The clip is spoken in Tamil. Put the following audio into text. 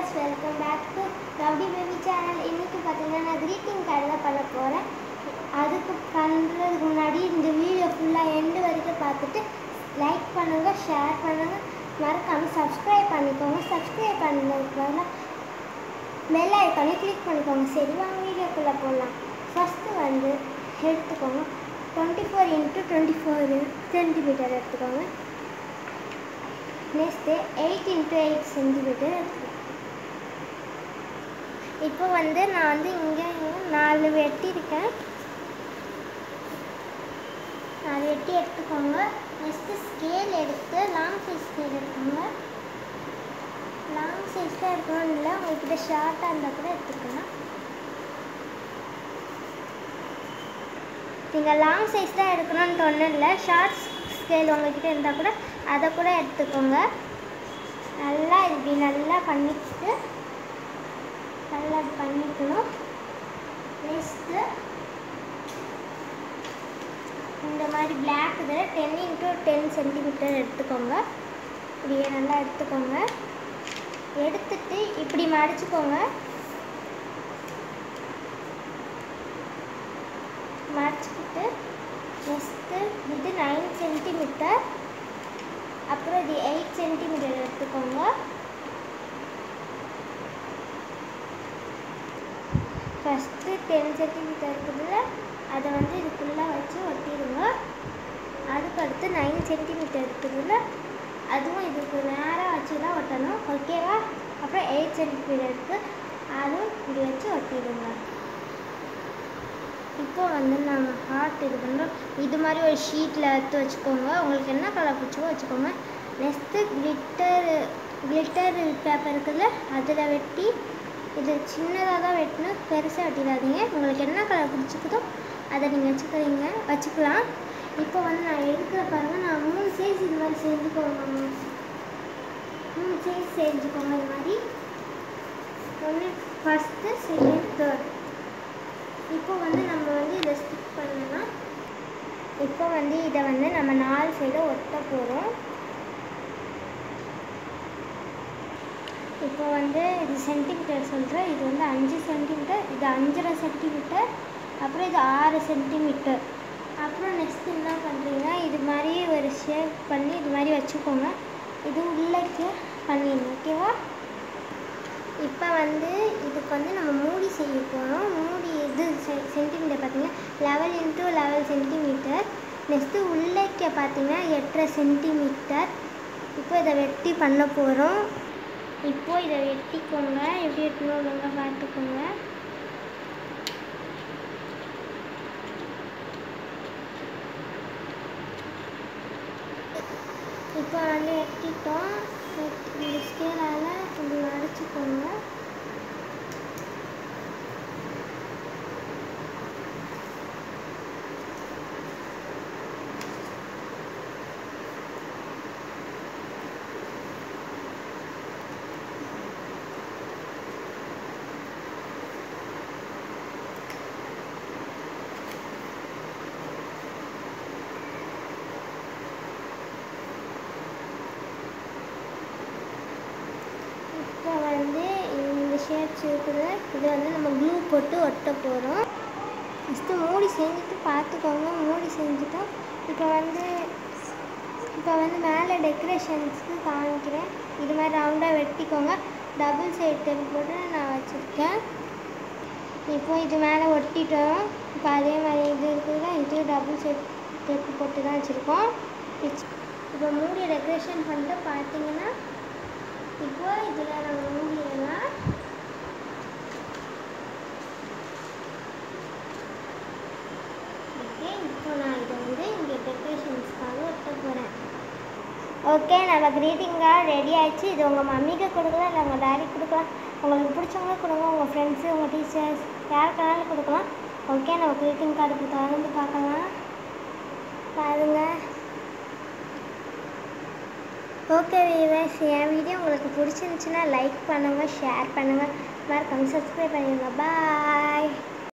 viewers welcome back to rowdy baby channel இன்னைக்கு பார்த்தீங்கன்னா நான் க்ரீட்டிங் கார்டு தான் பண்ண போகிறேன் அதுக்கு பண்ணுறதுக்கு முன்னாடி இந்த வீடியோ ஃபுல்லாக எண்டு வரைக்கும் பார்த்துட்டு லைக் பண்ணுங்கள் ஷேர் பண்ணுங்கள் மறக்காமல் சப்ஸ்கிரைப் பண்ணிக்கோங்க சப்ஸ்கிரைப் பண்ணதுக்கு பதிலாக பெல் ஐக்கானே கிளிக் பண்ணிக்கோங்க சரி வாங்க வீடியோக்குள்ளே போடலாம் ஃபஸ்ட்டு வந்து எடுத்துக்கோங்க twenty four into twenty four centimetre எடுத்துக்கோங்க next eight into eight centimetre எடுத்துக்கோங்க இப்போ வந்து நான் வந்து இங்கே நாலு வெட்டியிருக்கேன் நாலு வெட்டி எடுத்துக்கோங்க நெக்ஸ்ட்டு ஸ்கேல் எடுத்து லாங் சைஸ் ஸ்கேல் எடுத்துக்கோங்க லாங் சைஸ் தான் எடுக்கணும்னு இல்லை உங்கள்கிட்ட ஷார்ட்டாக இருந்தால் கூட எடுத்துக்கலாம் நீங்கள் லாங் சைஸ் தான் எடுக்கணும்னு ஒன்றும் இல்லை ஷார்ட் ஸ்கேல் உங்கள்கிட்ட இருந்தால் கூட அதை கூட எடுத்துக்கோங்க நல்லா இப்படி நல்லா பண்ணிக்கிட்டு நல்லா இது பண்ணிக்கணும் நெக்ஸ்ட்டு இந்த மாதிரி பிளாக் இதில் டென் இன்ட்டு டென் சென்டிமீட்டர் எடுத்துக்கோங்க இப்படியே நல்லா எடுத்துக்கோங்க எடுத்துட்டு இப்படி மடிச்சுக்கோங்க மடிச்சுக்கிட்டு நெக்ஸ்ட்டு இது நைன் சென்டிமீட்டர் அப்புறம் இது எயிட் சென்டிமீட்டர் எடுத்துக்கோங்க ஃபஸ்ட்டு டென் சென்டிமீட்டர் இருக்குதுல்ல அதை வந்து இதுக்குள்ளே வச்சு ஒட்டிடுங்க அதுக்கடுத்து நைன் சென்டிமீட்டர் இருக்குதுல்ல அதுவும் இதுக்கு நேராக வச்சு தான் ஒட்டணும் ஓகேவா அப்புறம் எயிட் சென்டிமீட்டர் இருக்குது அதுவும் இப்படி வச்சு ஒட்டிடுங்க இப்போ வந்து நம்ம ஹார்ட் இது பண்ணுறோம் இது மாதிரி ஒரு ஷீட்டில் எடுத்து வச்சுக்கோங்க உங்களுக்கு என்ன கலர் பிடிச்சோ வச்சுக்கோங்க நெக்ஸ்ட்டு கிளிட்டர் கிளிட்டர் பேப்பர் இருக்குதுல்ல அதில் வெட்டி இது சின்னதாக தான் வெட்டணும் பெருசாக வெட்டிடாதீங்க உங்களுக்கு என்ன கலர் பிடிச்சிக்குதோ அதை நீங்கள் வச்சுக்கிறீங்க வச்சுக்கலாம் இப்போ வந்து நான் எடுக்கிற பாருங்கள் நான் மூணு சைஸ் இது மாதிரி செஞ்சுக்கோங்க மூணு சைஸ் செஞ்சுக்கோங்க இது மாதிரி ஒன்று ஃபஸ்ட்டு செகண்ட் தேர்ட் இப்போ வந்து நம்ம வந்து இதை ஸ்டிக் பண்ணலாம் இப்போ வந்து இதை வந்து நம்ம நாலு சைடு ஒட்ட போகிறோம் இப்போ வந்து இது சென்டிமீட்டர் சொல்கிறேன் இது வந்து அஞ்சு சென்டிமீட்டர் இது அஞ்சரை சென்டிமீட்டர் அப்புறம் இது ஆறு சென்டிமீட்டர் அப்புறம் நெக்ஸ்ட் என்ன பண்ணுறீங்கன்னா இது மாதிரி ஒரு ஷேப் பண்ணி இது மாதிரி வச்சுக்கோங்க இது உள்ளக்கு பண்ணிடணும் ஓகேவா இப்போ வந்து இதுக்கு வந்து நம்ம மூடி செய்ய போகிறோம் மூடி இது சென்டிமீட்டர் பார்த்தீங்கன்னா level into level centimetre next உள்ளக்க பார்த்தீங்கன்னா எட்டரை சென்டிமீட்டர் இப்போ இதை வெட்டி பண்ண போகிறோம் இப்போது இதை வெட்டிக்கோங்க எப்படி வெட்டணும் ஒழுங்காக பார்த்துக்கோங்க இப்போ வந்து வெட்டிட்டோம் இந்த ஸ்கேலால் இப்படி அடிச்சுக்கோங்க இப்போ வந்து இந்த ஷேப்ஸ் இருக்குது இது வந்து நம்ம க்ளூ போட்டு ஒட்ட போகிறோம் ஃபஸ்ட்டு மூடி செஞ்சுட்டு பார்த்துக்கோங்க மூடி செஞ்சுட்டோம் இப்போ வந்து இப்போ வந்து மேலே டெக்கரேஷன்ஸ்க்கு காமிக்கிறேன் இது மாதிரி ரவுண்டாக வெட்டிக்கோங்க டபுள் சைடு டேப் போட்டு நான் வச்சுருக்கேன் இப்போ இது மேலே ஒட்டிட்டோம் இப்போ அதே மாதிரி இது இருக்குதுல இது டபுள் சைடு டேப் போட்டு தான் வச்சுருக்கோம் இப்போ மூடி டெக்கரேஷன் பண்ணிட்டு பார்த்தீங்கன்னா இப்போ இதில் நம்ம மூடிடலாம் ஓகே இப்போ நான் இதை வந்து இங்கே டெக்கரேஷன்ஸ்க்காக ஒட்ட போகிறேன் ஓகே நம்ம க்ரீட்டிங் கார்டு ரெடி ஆயிடுச்சு இது உங்கள் மம்மிக்கு கொடுக்கலாம் இல்லை உங்கள் டேடி கொடுக்கலாம் உங்களுக்கு பிடிச்சவங்க கொடுங்க உங்கள் ஃப்ரெண்ட்ஸு உங்கள் டீச்சர்ஸ் யாருக்கானாலும் கொடுக்கலாம் ஓகே நம்ம க்ரீட்டிங் கார்டு இப்போ திறந்து பார்க்கலாம் பாருங்கள் ஓகே வீவர்ஸ் என் வீடியோ உங்களுக்கு பிடிச்சிருந்துச்சுன்னா லைக் பண்ணுங்கள் ஷேர் பண்ணுங்கள் மறக்காம சப்ஸ்கிரைப் பண்ணிடுங்க பாய்